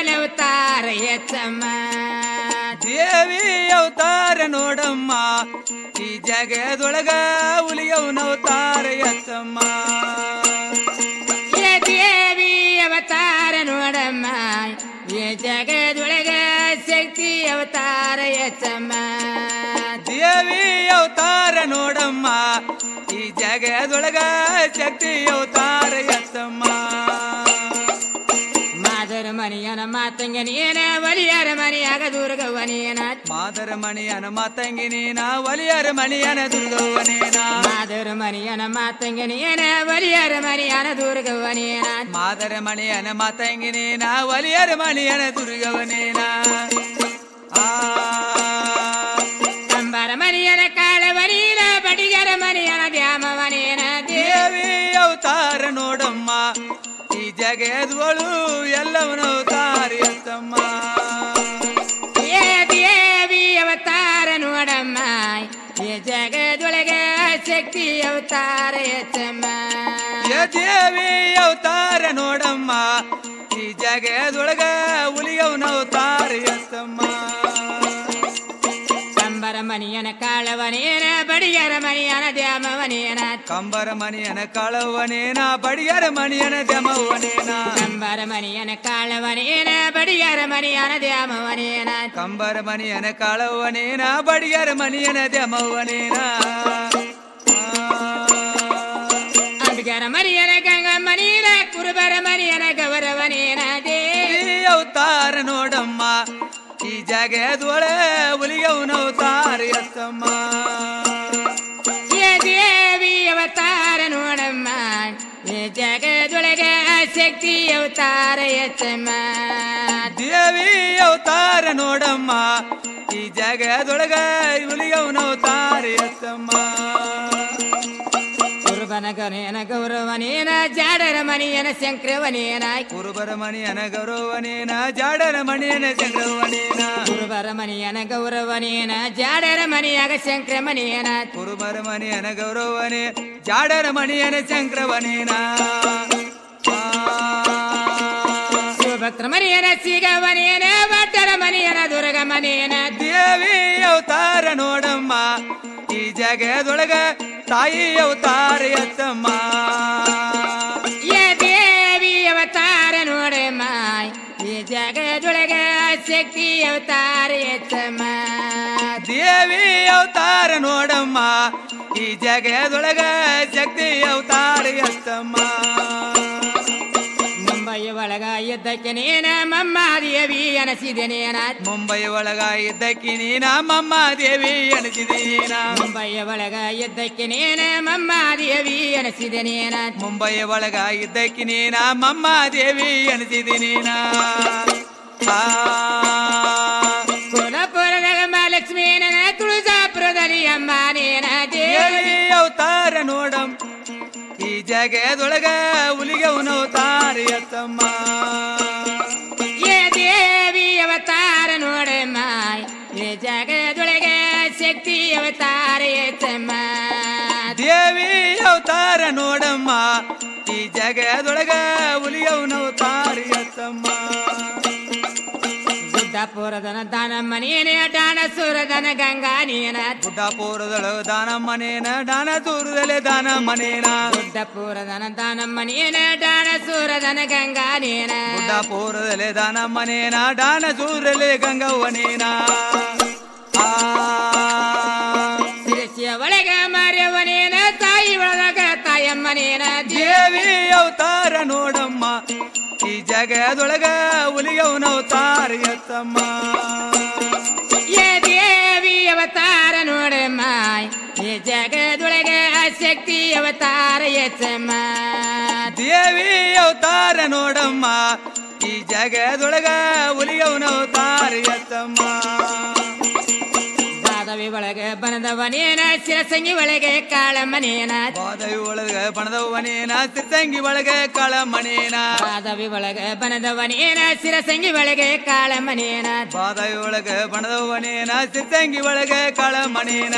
ಅವತಾರ ಹೆಚ್ಚಮ್ಮ ದೇವಿ ಅವತಾರ ನೋಡಮ್ಮ ಈ ಜಗದೊಳಗ ಹುಲಿಯವನ ಅವತಾರ ಎತ್ತಮ್ಮ ಏ ದೇವಿ ಅವತಾರ ನೋಡಮ್ಮ ಈ ಜಗದೊಳಗ ಶಕ್ತಿ ಅವತಾರ ಹೆಚ್ಚಮ್ಮ ದೇವಿ ಅವತಾರ ನೋಡಮ್ಮ ಈ ಜಗದೊಳಗ ಶಕ್ತಿ ಅವತಾರ ಎತ್ತಮ್ಮ ಮಾದರ ಮನಿಯನ ಮಾತಂಗ ನೀನ ಒಲಿಯರ ಮನಿಯಾಗ ದುರ್ಗವನೇನ ಮಾದರ ಮಣಿಯನ ಮಾತಂಗಿ ನೀನ ಒಲಿಯರ ಮಣಿಯನ ದುರ್ಗವ್ವನೇನ ಮಾದರ ಮನಿಯನ ಮಾತಂಗ ನೀನ ಒಲಿಯರ ಮನಿಯನ ದುರ್ಗವನೇನ ಮಾದರ ಮಣಿಯನ ಮಾತಂಗಿ ನೀನ ಒಲಿಯರ ಮಣಿಯನ ದುರ್ಗವನೇನ ಆ ಕಂಬರ ಮನಿಯನ ಕಾಳವನೀನ ಬಡಿಗರ ಮನಿಯನ ದ್ಯಾಮವನೇನ ದೇವಿ ಅವತಾರ ನೋಡಮ್ಮ ಈ ಜಗದಗಳು ಎಲ್ಲವನ ಅವತಾರ ಎತ್ತಮ್ಮ ಏ ದೇವಿ ಅವತಾರ ನೋಡಮ್ಮ ಈ ಜಗದೊಳಗ ಶಕ್ತಿ ಅವತಾರ ಹೆಚ್ಚಮ್ಮ ಏ ದೇವಿ ಅವತಾರ ನೋಡಮ್ಮ ಈ ಜಗದೊಳಗ ಹುಲಿಯವನ ಅವತಾರ ಎತ್ತಮ್ಮ ಕಂಬರ ಮನಿಯನ ಕಾಳವನೇನ ಬಡಿಗರ ಮನಿಯನ ದ್ಯಾಮವನೇನ ಕಂಬರ ಮಣಿಯನ ಕಳವನೇನ ಬಡಿಯರ ಮಣಿಯನ ದಮವನೇನ ಕಂಬರ ಮನಿಯನ ಕಾಳವನೇನ ಬಡಿಗರ ಮನಿಯನ ದ್ಯಾಮವನೇನ ಕಂಬರ ಮಣಿಯನ ಕಳವನೇನ ಬಡಿಯರ ಮಣಿಯನ ದಮವನೇನ ಅಂಬಿಗರ ಮನಿಯನ ಗಂಗಮ್ಮನೀನ ಕುರುಬರ ಮನಿಯನ ಗೌರವನೇನ ದೇವಿ ಈ ಅವತಾರ ನೋಡಮ್ಮ ಈ ಜಗದೊಳ ಹುಲಿಯವನ ಅವತಾರ ಎತ್ತಮ್ಮ ಏ ದೇವಿ ಅವತಾರ ನೋಡಮ್ಮ ಈ ಜಗದೊಳಗ ಶಕ್ತಿ ಅವತಾರ ಎತ್ತಮ್ಮ ದೇವಿ ಅವತಾರ ನೋಡಮ್ಮ ಈ ಜಗದೊಳಗ ಹುಲಿಯವನ ಅವತಾರ ಎತ್ತಮ್ಮ ಕುರುಬನ ಗನೇನ ಗೌರವನೇನ ಜಾಡರ ಮನಿಯನ ಶಂಕ್ರವನೇನ ಕುರುಬರ ಮಣಿಯನ ಗೌರವನೇನ ಜಾಡರ ಮಣಿಯನ ಚಂದ್ರವನೇನ ಕುರುಬರ ಮನಿಯನ ಗೌರವನೇನ ಜಾಡರ ಮನಿಯಾಗ ಶಂಕ್ರಮನೇನ ಕುರುಬರ ಮಣಿಯನ ಗೌರವನೇ ಜಾಡರ ಮಣಿಯನ ಚಂಕ್ರವನೇನ ಶಿವಭಕ್ತರ ಮನಿಯನ ಸಿಗವನೇನ ಭಟ್ಟರ ಮನಿಯನ ದುರ್ಗ ಮನೇನ ದೇವಿ ಅವತಾರ ನೋಡಮ್ಮ ಈ ಜಗದೊಳಗ ತಾಯಿ ಅವತಾರ ಎತ್ತಮ್ಮ ಏ ದೇವಿ ಅವತಾರ ನೋಡಮ್ಮ ಈ ಜಗದೊಳಗ ಶಕ್ತಿ ಅವತಾರ ಎತ್ತಮ್ಮ ದೇವಿ ಅವತಾರ ನೋಡಮ್ಮ ಈ ಜಗದೊಳಗ ಶಕ್ತಿ ಅವತಾರ ಎತ್ತಮ್ಮ ಮುಂಬೈ ಒಳಗ ಇದ್ದಕ್ಕೆ ನೀನ ಮಮ್ಮ ದೇವಿ ಅನಸಿದನೇನ ಮುಂಬೈ ಒಳಗ ಇದ್ದಕ್ಕಿ ನೀನ ಮಮ್ಮ ದೇವಿ ಎನಿಸಿದೀನ ಮುಂಬೈ ಒಳಗ ಇದ್ದಕ್ಕೆ ನೀನ ಮಮ್ಮ ದೇವಿ ಅನಸಿದನೇನ ಮುಂಬೈ ಒಳಗ ಇದ್ದಕ್ಕಿ ನೀನ ಮಮ್ಮ ದೇವಿ ಎನಿಸಿದೀನ ಕೋಲಪುರದಾಗ ಮಹಾಲಕ್ಷ್ಮೀನ ತುಳಜಾಪುರದಲ್ಲಿ ಅಮ್ಮನೇನ ದೇವಿ ದೇವಿ ಅವತಾರ ನೋಡಂ ಈ ಜಗದೊಳಗ ಹುಲಿಗವನ ಅವತಾರ ಎತ್ತಮ್ಮ ಏ ದೇವಿ ಅವತಾರ ನೋಡಮ್ಮ ಈ ಜಗದೊಳಗ ಶಕ್ತಿ ಅವತಾರ ಎತ್ತಮ್ಮ ದೇವಿ ಅವತಾರ ನೋಡಮ್ಮ ಈ ಜಗದೊಳಗ ಹುಲಿಗವನ ಅವತಾರ ಎತ್ತಮ್ಮ ಗುಡ್ಡಪುರದನ ದಾನಮ್ಮ ನೀನೇ ಡಾಣ ಸೂರದನ ಗಂಗಾ ನೀನ ಗುಡ್ಡಾಪುರದೊಳಗ ದಾನಮ್ಮನೇನ ದಾನ ದೂರದಲ್ಲೇ ದಾನಮ್ಮನೇನ ಗುಡ್ಡಪುರದನ ದಾನಮ್ಮ ನೀನ ಡಾಣ ಸೂರದನ ಗಂಗಾ ನೀನ ಗುಡ್ಡಾಪುರದಲ್ಲೇ ದಾನಮ್ಮನೇನ ದಾನ ದೂರಲ್ಲೇ ಗಂಗವ್ವನೇನ ಆ ಶಿರಸಿಯ ಒಳಗ ಮಾರ್ಯವನೇನ ತಾಯಿ ಒಳಗ ತಾಯಮ್ಮನೇನ ದೇವಿ ಅವತಾರ ನೋಡಮ್ಮ ಈ ಜಗದೊಳಗ ಹುಲಿಗವನ ಅವತಾರ ಎತ್ತಮ್ಮ ಏ ದೇವಿ ಅವತಾರ ನೋಡಮ್ಮ ಈ ಜಗದೊಳಗ ಶಕ್ತಿ ಅವತಾರ ಎಚ್ಚಮ್ಮ ದೇವಿ ಅವತಾರ ನೋಡಮ್ಮ ಈ ಜಗದೊಳಗ ಹುಲಿಗವನ ಅವತಾರ ಎತ್ತಮ್ಮ ದಾದವಿ ಒಳಗ ಬನದವನೇನ ಶಿರಸಂಗಿ ಒಳಗೆ ಕಾಳಮ್ಮನೇನ ಬಾದವಿ ಒಳಗ ಬಣದವ್ವನೇನ ಸಿರ್ತಂಗಿ ಒಳಗ ಕಳಮನೇನ ದಾದವಿ ಒಳಗ ಬನದವನೇನ ಶಿರಸಂಗಿ ಒಳಗೆ ಕಾಳಮ್ಮನೇನ ಬಾದವಿ ಒಳಗ ಬಣದವ್ವನೇನ ಸಿರ್ತಂಗಿ ಒಳಗ ಕಳಮನೇನ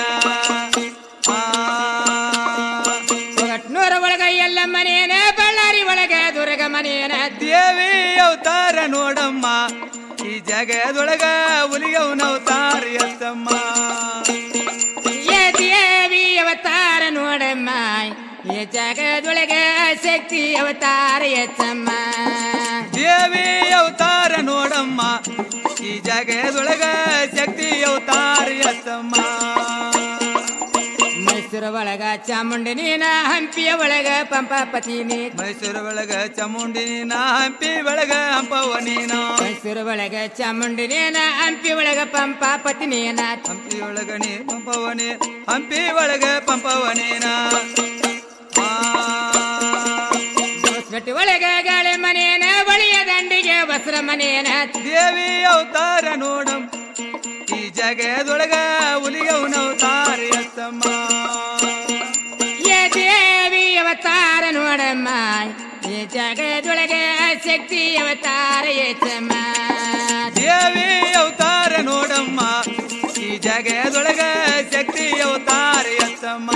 ಆ ಒಗಟ್ನೂರ ಒಳಗ ಎಲ್ಲಮ್ಮನೇನ ಬಳ್ಳಾರಿ ಒಳಗ ದುರ್ಗ ಒಳಗ ಮನೆಯನ ದೇವಿ ಅವತಾರ ನೋಡಮ್ಮ ಈ ಜಗದೊಳಗ ಹುಲಿಗವನ ಅವತಾರ ಎತ್ತಮ್ಮ ಏ ದೇವಿ ಅವತಾರ ನೋಡಮ್ಮ ಈ ಜಗದೊಳಗ ಶಕ್ತಿ ಅವತಾರ ಎತ್ತಮ್ಮ ದೇವಿ ಅವತಾರ ನೋಡಮ್ಮ ಈ ಜಗದೊಳಗ ಶಕ್ತಿ ಅವತಾರ ಎತ್ತಮ್ಮ ಮೈಸೂರ ಒಳಗ ಚಾಮುಂಡಿ ನೀನ ಹಂಪಿಯ ಒಳಗ ಪಂಪಾಪತಿ ನೀ ಮೈಸೂರು ಒಳಗ ಚಾಮುಂಡಿ ನೀನ ಹಂಪಿ ಒಳಗ ಹಂಪವ ನೀನ ಮೈಸೂರ ಒಳಗ ಚಾಮುಂಡಿ ನೀನ ಹಂಪಿ ಒಳಗ ಪಂಪಾಪತಿ ನೀನ ಹಂಪಿ ಒಳಗ ನೀ ಪಂಪವ ನೀ ಹಂಪಿ ಒಳಗ ಪಂಪವ ನೀನ ಆ, ಹೊಸಬೆಟ್ಟಿ ಒಳಗ ಗಾಳಿ ಮನೇನ ಬಳಿಯ ದಂಡಿಗೆ ಬಸ್ರ ಮನೇನ ದೇವಿ ಅವತಾರ ನೋಡಂ ಈ ಜಗದೊಳಗ ಹುಲಿಗವನ ಅವತಾರ ಎತ್ತಮ್ಮ ಏ ದೇವಿ ಅವತಾರ ನೋಡಮ್ಮ ಈ ಜಗದೊಳಗ ಶಕ್ತಿ ಅವತಾರ ಎತ್ತಮ್ಮ ದೇವಿ ಅವತಾರ ನೋಡಮ್ಮ ಈ ಜಗದೊಳಗ ಶಕ್ತಿ ಅವತಾರ ಎತ್ತಮ್ಮ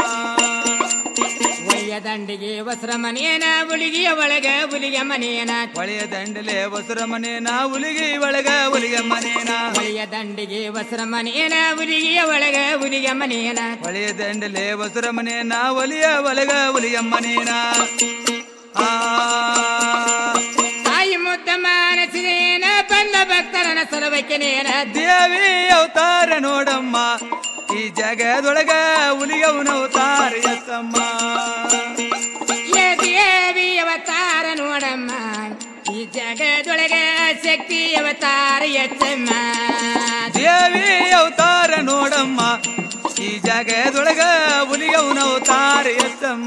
ಒಯ್ಯ ದಂಡಿಗೆ ಬಸ್ರ ಮನೇನ ಹುಲಿಗಿಯ ಒಳಗ ಹುಲಿಗೆ ಮನೇನ ಹೊಳೆಯ ದಂಡಲೆ ಬಸುರ ಮನೇನ ಹುಲಿಗಿ ಒಳಗ ಹುಲಿಗ ಮನೇನ ಒಯ್ಯ ದಂಡಿಗೆ ಬಸ್ರ ಮನೇನ ಹುಲಿಗಿಯ ಒಳಗ ಹುಲಿಗೆ ಮನೇನ ಹೊಳೆಯ ದಂಡಲೆ ಬಸುರ ಮನೇನ ಒಲಿಯ ಒಳಗ ಹುಲಿಗ ಮನೇನ ಆ ತಾಯಿ ಮುದ್ದ ಮಾನಸಿನೇನ ಬಂದ ಭಕ್ತರನ ಸಲವೈಕೆನೇನ ದೇವಿ ಅವತಾರ ನೋಡಮ್ಮ ಈ ಜಗದೊಳಗ ಹುಲಿಗವನ ಅವತಾರ ಎತ್ತಮ್ಮ ಏ ದೇವಿ ಅವತಾರ ನೋಡಮ್ಮ ಈ ಜಗದೊಳಗ ಶಕ್ತಿ ಅವತಾರ ಎಚ್ಚಮ್ಮ ದೇವಿ ಅವತಾರ ನೋಡಮ್ಮ ಈ ಜಗದೊಳಗ ಹುಲಿಗವನ ಅವತಾರ ಎತ್ತಮ್ಮ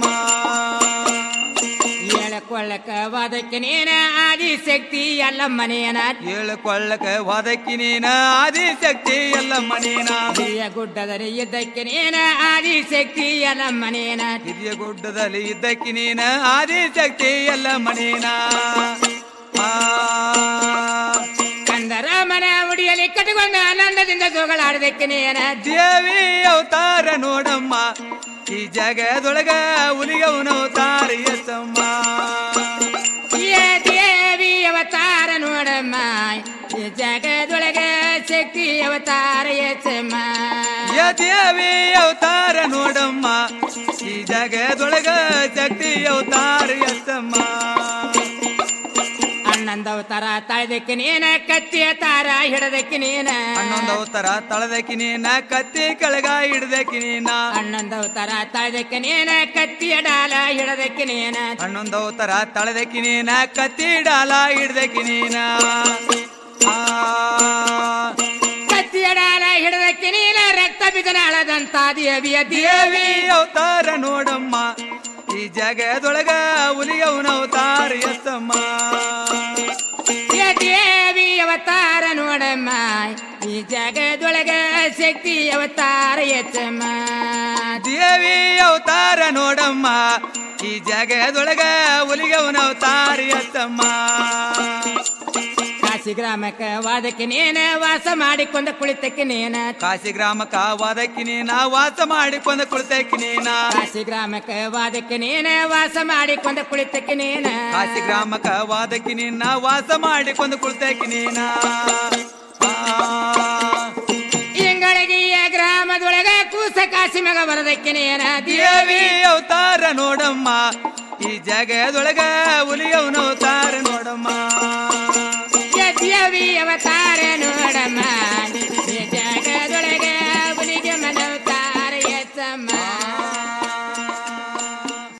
ಏಳಕೊಳ್ಳಕ ವಾದಕ್ಕೆ ನೀನ ಆದಿಶಕ್ತಿ ಎಲ್ಲ ಮನೆಯನ ಏಳು ಕೊಳ್ಳಕ ವಾದಕ್ಕಿ ನೀನ ಆದಿಶಕ್ತಿ ಎಲ್ಲ ಮನೇನ ಹಿರಿಯ ಗುಡ್ಡದರೆ ಇದ್ದಕ್ಕೆ ನೀನ ಆದಿಶಕ್ತಿ ಎಲ್ಲ ಮನೆಯನ ಹಿರಿಯ ಗುಡ್ಡದಲ್ಲಿ ಇದ್ದಕ್ಕಿ ನೀನ ಆದಿಶಕ್ತಿ ಎಲ್ಲ ಮನೇನ ಆ ಕಂದರ ಮನ ಉಡಿಯಲ್ಲಿ ಕಟ್ಟಿಕೊಂಡು ಆನಂದದಿಂದ ಜೋಗಳಾಡದಕ್ಕೆ ನೀನ ದೇವಿ ಅವತಾರ ನೋಡಮ್ಮ ಈ ಜಗದೊಳಗ ಹುಲಿಗವನ ಅವತಾರ ಎತ್ತಮ್ಮ ಏ ದೇವಿ ಅವತಾರ ನೋಡಮ್ಮ ಈ ಜಗದೊಳಗ ಶಕ್ತಿ ಅವತಾರ ಎಚ್ಚಮ್ಮ ಯ ದೇವಿ ಅವತಾರ ನೋಡಮ್ಮ ಈ ಜಗದೊಳಗ ಶಕ್ತಿ ಅವತಾರ ಎತ್ತಮ್ಮ ಹನ್ನೊಂದು ಅವತಾರ ತಾಳ್ದಕ್ಕೆ ನೀನ ಕತ್ತಿಯ ತಾರ ಹಿಡದಕ್ಕೆ ನೀನ ಹನ್ನೊಂದು ಅವತಾರ ತಳದಕ್ಕಿ ನೀನ ಕತ್ತಿ ಕೆಳಗ ಹಿಡ್ದಕ್ಕಿ ನೀನ ಹನ್ನೊಂದು ಅವತಾರ ತಾಳ್ದಕ್ಕೆ ನೀನ ಕತ್ತಿಯ ಡಾಲ ಹಿಡದಕ್ಕೆ ನೀನ ಹನ್ನೊಂದು ಅವತಾರ ತಳದಕ್ಕಿ ನೀನ ಕತ್ತಿ ಡಾಲ ಹಿಡ್ದಕ್ಕಿ ನೀನ ಆ ಕತ್ತಿಯ ಡಾಲ ಹಿಡದಕ್ಕೆ ನೀನ ರಕ್ತ ಬಿದನಾಳದಂತ ದೇವಿಯ ದೇವಿ ದೇವಿ ಅವತಾರ ನೋಡಮ್ಮ ಈ ಜಗದೊಳಗ ಹುಲಿಗವನ ಅವತಾರ ಎತ್ತಮ್ಮ ಏ ದೇವಿ ಅವತಾರ ನೋಡಮ್ಮ ಈ ಜಗದೊಳಗ ಶಕ್ತಿ ಅವತಾರ ಎಚ್ಚಮ್ಮ ದೇವಿ ಅವತಾರ ನೋಡಮ್ಮ ಈ ಜಗದೊಳಗ ಹುಲಿಗವನ ಅವತಾರ ಎತ್ತಮ್ಮ ಕಾಶಿ ಗ್ರಾಮಕ್ಕ ವಾದಕ್ಕೆ ನೀನ ವಾಸ ಮಾಡಿಕೊಂಡ ಕುಳಿತಕ್ಕೆ ನೀನ ಕಾಶಿ ಗ್ರಾಮಕ್ಕ ವಾದಕ್ಕಿ ನೀನ ವಾಸ ಮಾಡಿಕೊಂಡ ಕುಳಿತಕ್ಕಿ ನೀನ ಕಾಶಿ ಗ್ರಾಮಕ್ಕ ವಾದಕ್ಕೆ ನೀನ ವಾಸ ಮಾಡಿಕೊಂಡ ಕುಳಿತಕ್ಕೆ ನೀನ ಕಾಶಿ ಗ್ರಾಮಕ್ಕ ವಾದಕ್ಕಿ ನೀನ ವಾಸ ಮಾಡಿಕೊಂಡ ಕುಳಿತಕ್ಕಿ ನೀನ ಆ, ಇಂಗಳಗಿಯ ಗ್ರಾಮದೊಳಗ ಕೂಸ ಕಾಶಿ ಮಗ ಬರದಕ್ಕೆ ನೀನ ದೇವಿ ಅವತಾರ ನೋಡಮ್ಮ ಈ ಜಗದೊಳಗ ಹುಲಿಗವನ ಅವತಾರ